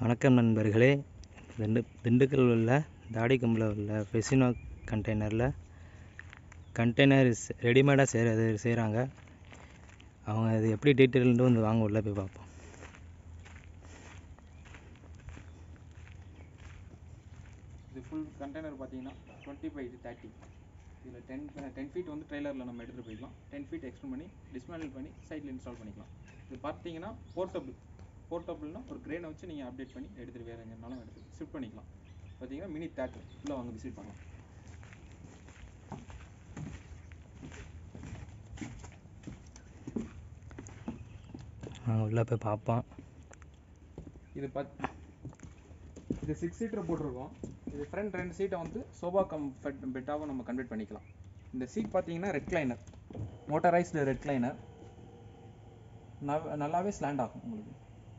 வணக்கம் நண்பர்களே திண்டு திண்டுக்கல் உள்ள தாடிக்கம்பில் உள்ள ஃபெசினோ கண்டெய்னரில் கண்டெய்னர் ரெடிமேடாக செய்கிறது செய்கிறாங்க அவங்க அது எப்படி டீட்டெயில்னு வந்து வாங்க உள்ளே போய் பார்ப்போம் இது ஃபுல் கண்டெய்னர் பார்த்தீங்கன்னா டுவெண்ட்டி பை தேர்ட்டி இதில் டென் டென் ஃபீட் வந்து ட்ரெய்லரில் நம்ம எடுத்துகிட்டு போய்க்கலாம் டென் ஃபீட் எக்ஸ்டெண்ட் பண்ணி டிஸ்மேண்டில் பண்ணி சைடில் இன்ஸ்டால் பண்ணிக்கலாம் இது பார்த்தீங்கன்னா போர்ட்டபிள் போர்ட்டபிள்னா ஒரு கிரேனை வச்சு நீங்கள் அப்டேட் பண்ணி எடுத்துகிட்டு வேறு எங்கேனாலும் எடுத்து ஷிஃப்ட் பண்ணிக்கலாம் பார்த்தீங்கன்னா மினி தேட்டர் உள்ளே வாங்க விசிட் பண்ணலாம் வாங்க உள்ளே போய் பார்ப்போம் இது பத் இது சிக்ஸ் சீட்டர் போட்டிருக்கோம் இது ஃப்ரண்ட் ரெண்டு சீட்டை வந்து சோபா கம்ஃபர்ட் பெட்டாகவும் நம்ம கன்வெர்ட் பண்ணிக்கலாம் இந்த சீட் பார்த்தீங்கன்னா ரெக்லைனர் மோட்டரைஸ்டு ரெக்லைனர் நல்லாவே ஸ்லாண்ட் ஆகும் உங்களுக்கு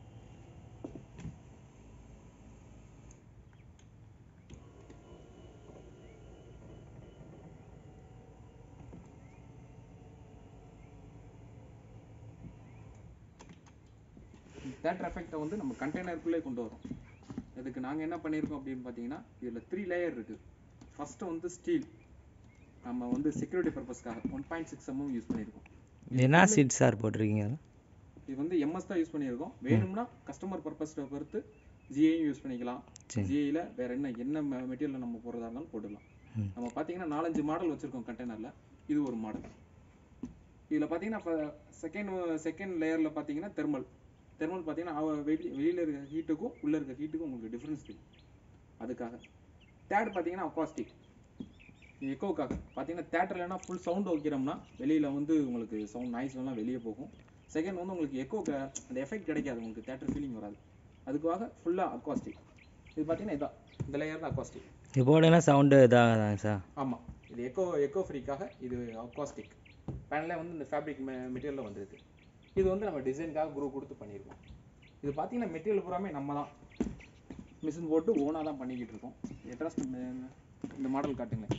தேட்டர் எஃபெக்டை வந்து நம்ம கண்டெய்னருக்குள்ளே கொண்டு வரோம் இதுக்கு நாங்கள் என்ன பண்ணியிருக்கோம் அப்படின்னு பார்த்தீங்கன்னா இதில் த்ரீ லேயர் இருக்குது ஃபஸ்ட்டு வந்து ஸ்டீல் நம்ம வந்து செக்யூரிட்டி பர்பஸ்க்காக one point six MM use பண்ணியிருக்கோம் என்ன சீட் சார் போட்டிருக்கீங்க இது வந்து எம்எஸ் தான் யூஸ் பண்ணியிருக்கோம் வேணும்னா கஸ்டமர் பர்பஸை பொறுத்து ஜிஐயும் யூஸ் பண்ணிக்கலாம் சரி ஜிஐயில் வேற என்ன என்ன மெட்டீரியல் நம்ம போடுறதா இருந்தாலும் போட்டுக்கலாம் ம். நம்ம பார்த்தீங்கன்னா நாலஞ்சு மாடல் வச்சுருக்கோம் கண்டெய்னரில் இது ஒரு மாடல் இதில் பார்த்தீங்கன்னா இப்போ செகண்ட் செகண்ட் லேயரில் பார்த்தீங்கன்னா தெர்மல் தெர்மல் பார்த்தீங்கன்னா அவ வெளி வெளியில் இருக்க ஹீட்டுக்கும் உள்ளே இருக்க ஹீட்டுக்கும் உங்களுக்கு டிஃப்ரென்ஸ் தெரியும் அதுக்காக தேர்ட் பார்த்தீங்கன்னா அக்வாஸ்டிக் எக்கோக்காக பார்த்தீங்கன்னா தேட்டர்லனா ஃபுல் சவுண்ட் வைக்கிறோம்னா வெளியில் வந்து உங்களுக்கு சவுண்ட் நாய்ஸ் எல்லாம் வெளியே போகும் செகண்ட் வந்து உங்களுக்கு எக்கோ அந்த எஃபெக்ட் கிடைக்காது உங்களுக்கு தேட்டர் ஃபீலிங் வராது அதுக்காக ஃபுல்லாக அக்வாஸ்டிக் இது பார்த்தீங்கன்னா இதான் இந்த லேயர் தான் அக்வாஸ்டிக் இது போடுனா சவுண்டு இதாகுதாங்க சார் ஆமாம் இது எக்கோ எக்கோ ஃப்ரீக்காக இது அக்வாஸ்டிக் பேனலே வந்து இந்த ஃபேப்ரிக் மெட்டீரியலில் வந்திருக்கு இது வந்து நம்ம டிசைனுக்காக குரூப் கொடுத்து பண்ணியிருக்கோம் இது பார்த்தீங்கன்னா மெட்டீரியல் பூராமே நம்ம தான் மிஷின் போட்டு ஓனாக தான் பண்ணிக்கிட்டு இருக்கோம் எட்ராஸ் இந்த மாடல் காட்டுங்களேன்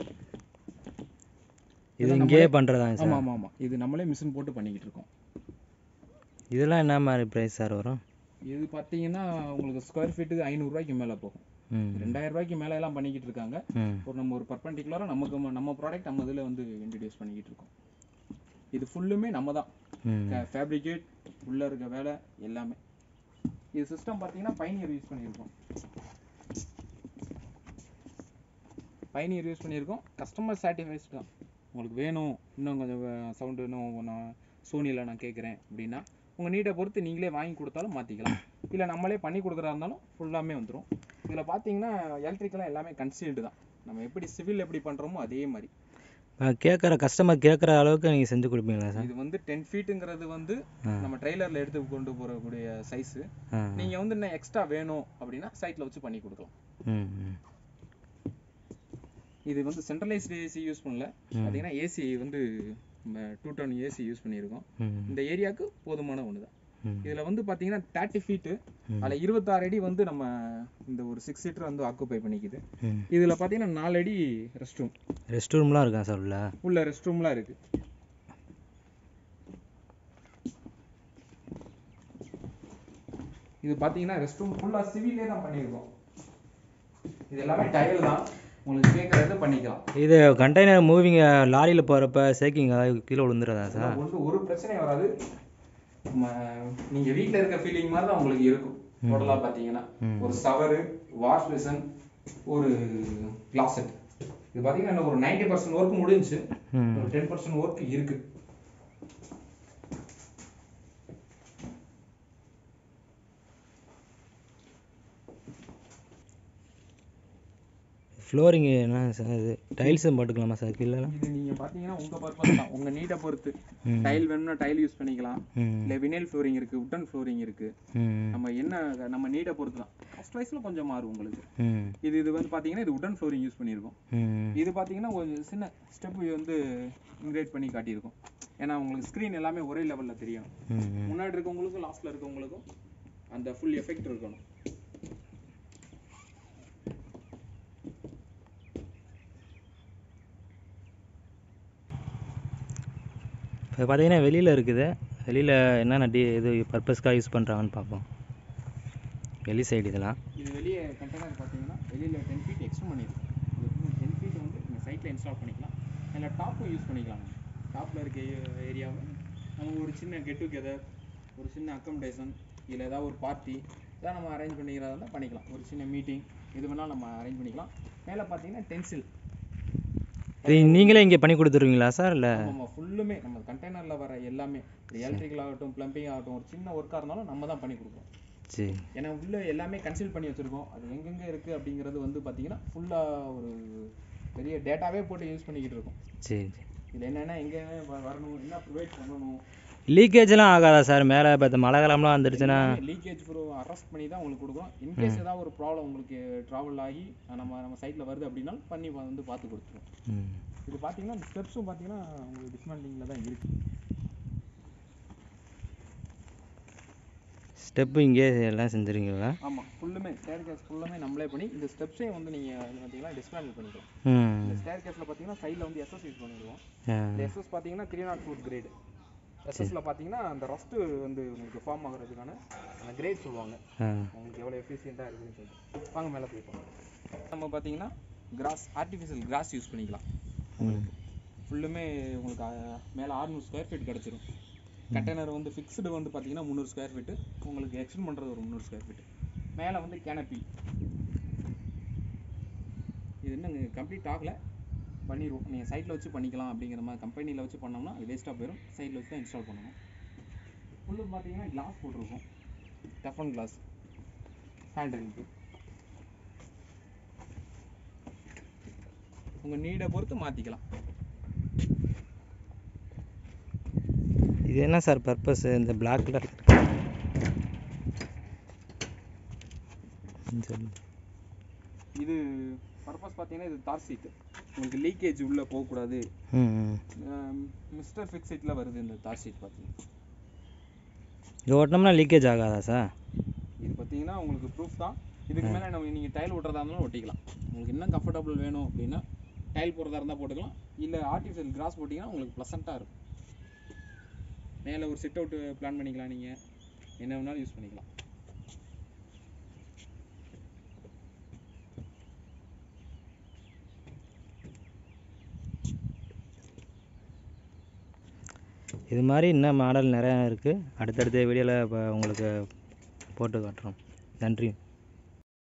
இது இதெல்லாம் இங்கேயே நம்மளே- பண்ணுறதாங்க ஆமாம் சார் ஆமாம் ஆமாம் இது நம்மளே மிஷின் போட்டு பண்ணிக்கிட்டு இருக்கோம் இதெல்லாம் என்ன மாதிரி ப்ரைஸ் சார் வரும் இது பார்த்தீங்கன்னா உங்களுக்கு ஸ்கொயர் ஃபீட்டுக்கு ஐநூறுரூவாய்க்கு மேலே போகும் ம் ரெண்டாயிரம் ரூபாய்க்கு மேலே எல்லாம் பண்ணிக்கிட்டு இருக்காங்க ம் ஒரு நம்ம ஒரு பர்பண்டிகுலராக நமக்கு ம- நம்ம ப்ராடக்ட் நம்ம இதில் வந்து இன்ட்ரடியூஸ் பண்ணிக்கிட்டு இருக்கோம் இது ஃபுல்லுமே நம்ம தான் ம் ஃபேப்ரிகேட் உள்ளே இருக்க வேலை எல்லாமே இது சிஸ்டம் பார்த்தீங்கன்னா பைனியர் யூஸ் பண்ணியிருக்கோம் பைனியர் யூஸ் பண்ணியிருக்கோம் கஸ்டமர் சாட்டிஸ்ஃபைஸ் தான் உங்களுக்கு வேணும் இன்னும் கொஞ்சம் சவுண்டு இன்னும் நான் சோனியில் நான் கேட்குறேன் அப்படின்னா உங்கள் நீட்டை பொறுத்து நீங்களே வாங்கி கொடுத்தாலும் மாற்றிக்கலாம் இல்லை நம்மளே பண்ணி கொடுக்குறா இருந்தாலும் ஃபுல்லாமே வந்துடும் இதில் பார்த்தீங்கன்னா எலக்ட்ரிக்கெலாம் எல்லாமே கன்சீல்டு தான் நம்ம எப்படி சிவில் எப்படி பண்ணுறோமோ அதே மாதிரி கேட்குற கஸ்டமர் கேட்குற அளவுக்கு நீங்கள் செஞ்சு கொடுப்பீங்களா சார் இது வந்து டென் ஃபீட்டுங்கிறது வந்து ஆ நம்ம ட்ரெய்லரில் எடுத்து கொண்டு போகக்கூடிய சைஸு ஆ நீங்கள் வந்து இன்னும் எக்ஸ்ட்ரா வேணும் அப்படின்னா சைட்டில் வச்சு பண்ணி கொடுக்கலாம் ம் ம் இது வந்து சென்ட்ரலைஸ்டு ஏசி யூஸ் பண்ணல ம். பார்த்தீங்கன்னா ஏசி வந்து டூ டவுன் ஏசி யூஸ் பண்ணியிருக்கோம் ம் இந்த ஏரியாவுக்கு போதுமான ஒன்று தான் ம் இதில் வந்து பார்த்தீங்கன்னா தேர்ட்டி ஃபீட்டு ம். அதில் இருபத்தாறு அடி வந்து நம்ம இந்த ஒரு சிக்ஸ் சீட்டர் வந்து ஆக்குப்பை பண்ணிக்குது ம் இதில் பார்த்தீங்கன்னா நாலு அடி ரெஸ்ட் ரூம் ரெஸ்ட் ரூம்லாம் இருக்கா சார் உள்ள உள்ள ரெஸ்ட் ரூம்லாம் இருக்கு இது பார்த்தீங்கன்னா ரெஸ்ட் ரூம் ஃபுல்லாக சிவிலே தான் பண்ணியிருக்கோம் இது எல்லாமே டைல் தான் உங்களுக்கு கேட்குறது பண்ணிக்கலாம் இது கண்டெய்னர் மூவிங் லாரியில் போகிறப்ப சேக்கிங் கீழே விழுந்துடுறதா சார் அதெல்லாம் ஒன்று ஒரு பிரச்சனையும் வராது ம- நீங்க வீட்ல இருக்க ஃபீலிங் மாதிரி தான் உங்களுக்கு இருக்கும் டோட்டலா பாத்தீங்கன்னா ம். ஒரு சவரு வாஷ் பேசன் ஒரு கிளாசெட் இது பாத்தீங்கன்னா இன்னும் ஒரு 90% பர்சன்ட் ஒர்க் முடிஞ்சுச்சு ம் ஒரு டென் பர்சன்ட் ஒர்க் இருக்கு ஃப்ளோரிங் என்ன சார் இது டைல்ஸும் போட்டுக்கலாமா சார் கீழே இது நீங்க பாத்தீங்கன்னா உங்க பர்பஸ் தான் உங்க நீட்டை பொறுத்து ம். டைல் வேணும்னா டைல் யூஸ் பண்ணிக்கலாம் ம் இல்ல வினைல் ஃப்ளோரிங் இருக்கு உட்டன் ஃப்ளோரிங் இருக்கு ம் நம்ம என்ன நம்ம நீட்டை பொறுத்து தான் காஸ்ட் வைஸ்ல கொஞ்சம் மாறும் உங்களுக்கு ம் இது இது வந்து பாத்தீங்கன்னா இது உட்டன் ஃப்ளோரிங் யூஸ் பண்ணியிருக்கோம் ம் இது பார்த்தீங்கன்னா ஒரு சின்ன ஸ்டெப் வந்து இன்கிரேட் பண்ணி காட்டியிருக்கோம் ஏன்னா உங்களுக்கு ஸ்க்ரீன் எல்லாமே ஒரே லெவலில் தெரியும் ம் முன்னாடி இருக்கவங்களுக்கும் லாஸ்ட்ல இருக்கவங்களுக்கும் அந்த ஃபுல் எஃபெக்ட் இருக்கணும் இப்போ பார்த்தீங்கன்னா வெளியில் இருக்குது வெளியில் என்னென்ன டி இது பர்பஸ்க்காக யூஸ் பண்ணுறாங்கன்னு பார்ப்போம் வெளி சைடு இதெல்லாம் இது வெளியே கண்டெய்னர் பார்த்தீங்கன்னா வெளியில் டென் ஃபீட் எக்ஸ்ட்ரா பண்ணியிருக்கோம் இது டென் ஃபீட் வந்து நீங்கள் சைட்டில் இன்ஸ்டால் பண்ணிக்கலாம் அதில் டாப்பும் யூஸ் பண்ணிக்கலாம் டாப்பில் இருக்க ஏரியாவை நம்ம ஒரு சின்ன கெட் டுகெதர் ஒரு சின்ன அக்கமடேஷன் இல்லை ஏதாவது ஒரு பார்ட்டி இதான் நம்ம அரேஞ்ச் பண்ணிக்கிறதா இருந்தால் பண்ணிக்கலாம் ஒரு சின்ன மீட்டிங் இது வேணால் நம்ம அரேஞ்ச் பண்ணிக்கலாம் மேலே பார்த்தீங்கன்னா டென்சில் இது நீங்களே இங்கே பண்ணி கொடுத்துருவீங்களா சார் இல்லை நம்ம ஃபுல்லுமே நம்ம கண்டெய்னரில் வர எல்லாமே எலக்ட்ரிக்கல் ஆகட்டும் ப்ளம்பிங் ஆகட்டும் ஒரு சின்ன ஒர்க்காக இருந்தாலும் நம்ம தான் பண்ணி கொடுக்குறோம் சரி ஏன்னா உள்ள எல்லாமே கன்சீல் பண்ணி வச்சிருக்கோம் அது எங்கெங்க இருக்கு அப்படிங்கிறது வந்து பாத்தீங்கன்னா ஃபுல்லா ஒரு பெரிய டேட்டாவே போட்டு யூஸ் பண்ணிக்கிட்டு இருக்கோம் சரி சரி இதுல என்னென்ன எங்க வ- வரணும் என்ன ப்ரொவைட் பண்ணணும் லீக்கேஜ்லாம் ஆகாதா சார் மேலே இப்போ இந்த மழை காலம்லாம் வந்துடுச்சுன்னா லீக்கேஜ் ப்ரோ அரெஸ்ட் பண்ணி தான் உங்களுக்கு கொடுக்குறோம் இன்கேஸ் ஏதாவது ஒரு ப்ராப்ளம் உங்களுக்கு ட்ராவல் ஆகி அஹ் நம்ம நம்ம சைட்ல வருது அப்படின்னா பண்ணி வ- வந்து பார்த்து கொடுத்துருவோம் ம் இது பாத்தீங்கன்னா இந்த ஸ்டெப்ஸும் பாத்தீங்கன்னா உங்களுக்கு டிஸ்மேண்டிங்கில் தான் இருக்கு ஸ்டெப்பு இங்கே எல்லாம் செஞ்சுருவீங்களா ஆமா ஃபுல்லுமே ஸ்டேர் கேஸ் ஃபுல்லுமே நம்மளே பண்ணி இந்த ஸ்டெப்ஸையும் வந்து நீங்க பார்த்தீங்கன்னா டிஸ்மேண்டில் பண்ணிக்கலாம் ம் இந்த ஸ்டேர் கேஸில் பார்த்தீங்கன்னா சைடில் வந்து எஸ்எஸ் யூஸ் பண்ணிடுவோம் ஆ இந்த எஸ்எஸ் பார்த்தீங்கன்னா த்ரீ நாட் ஃபோர் கிரேடு எஸ்எஸ்ல பார்த்தீங்கன்னா அந்த ரஸ்ட்டு வந்து உங்களுக்கு ஃபார்ம் ஆகுறதுக்கான அந்த கிரேட் சொல்லுவாங்க ஆ உங்களுக்கு எவ்வளோ எஃபிஷியண்ட்டாக இருக்குதுன்னு சொல்லிட்டு வாங்க மேலே போய் பார்க்கலாம் நம்ம பார்த்தீங்கன்னா கிராஸ் ஆர்டிஃபிஷியல் கிராஸ் யூஸ் பண்ணிக்கலாம் ம் ஃபுல்லுமே உங்களுக்கு அஹ், மேலே 600 ஸ்கொயர் ஃபீட் கிடச்சிரும் கண்டெய்னர் வந்து ஃபிக்ஸ்டு வந்து பார்த்தீங்கன்னா முந்நூறு ஸ்கொயர் ஃபீட்டு உங்களுக்கு எக்ஸ்டெண்ட் பண்ணுறது ஒரு முந்நூறு ஸ்கொயர் ஃபீட்டு மேலே வந்து கேனப்பி இது இன்னும் கம்ப்ளீட் ஆகல பண்ணிடுவோம் நீங்கள் சைட்டில் வச்சு பண்ணிக்கலாம் அப்படிங்கிற மாதிரி கம்பெனியில் வச்சு பண்ணோம்னா அது வேஸ்ட்டாக போயிடும் சைட்டில் வச்சு தான் இன்ஸ்டால் பண்ணணும் ஃபுல்லு பார்த்தீங்கன்னா கிளாஸ் போட்டிருக்கோம் டஃபன் கிளாஸ் ஹேண்டிலுக்கு உங்கள் நீடை பொறுத்து மாற்றிக்கலாம் இது என்ன சார் பர்பஸ் இந்த பிளாக் கலர் இது பர்பஸ் பார்த்தீங்கன்னா இது தார் சீட்டு உங்களுக்கு லீக்கேஜ் உள்ளே போகக்கூடாது ம் ம் மிஸ்டர் ஃபிக்ஸிட்டில் வருது இந்த தார் சீட் பார்த்தீங்கன்னா இது ஓட்டினோம்னா லீக்கேஜ் ஆகாதா சார் இது பார்த்தீங்கன்னா உங்களுக்கு ப்ரூஃப் தான் இதுக்கு மேலே நம்ம நீங்கள் டைல் ஒட்டுறதா இருந்தாலும் ஒட்டிக்கலாம் உங்களுக்கு இன்னும் கம்ஃபர்டபுள் வேணும் அப்படின்னா டைல் போடுறதா இருந்தால் போட்டுக்கலாம் இல்லை ஆர்டிஃபிஷியல் கிராஸ் போட்டிங்கன்னா உங்களுக்கு ப்ளசண்ட்டாக இருக்கும் மேலே ஒரு சிட் அவுட் பிளான் பண்ணிக்கலாம் நீங்கள் என்ன வேணாலும் யூஸ் பண்ணிக்கலாம் இது மாதிரி இன்னும் மாடல் நிறையா இருக்குது அடுத்தடுத்த வீடியோவில் இப்போ உங்களுக்கு போட்டு காட்டுறோம் நன்றி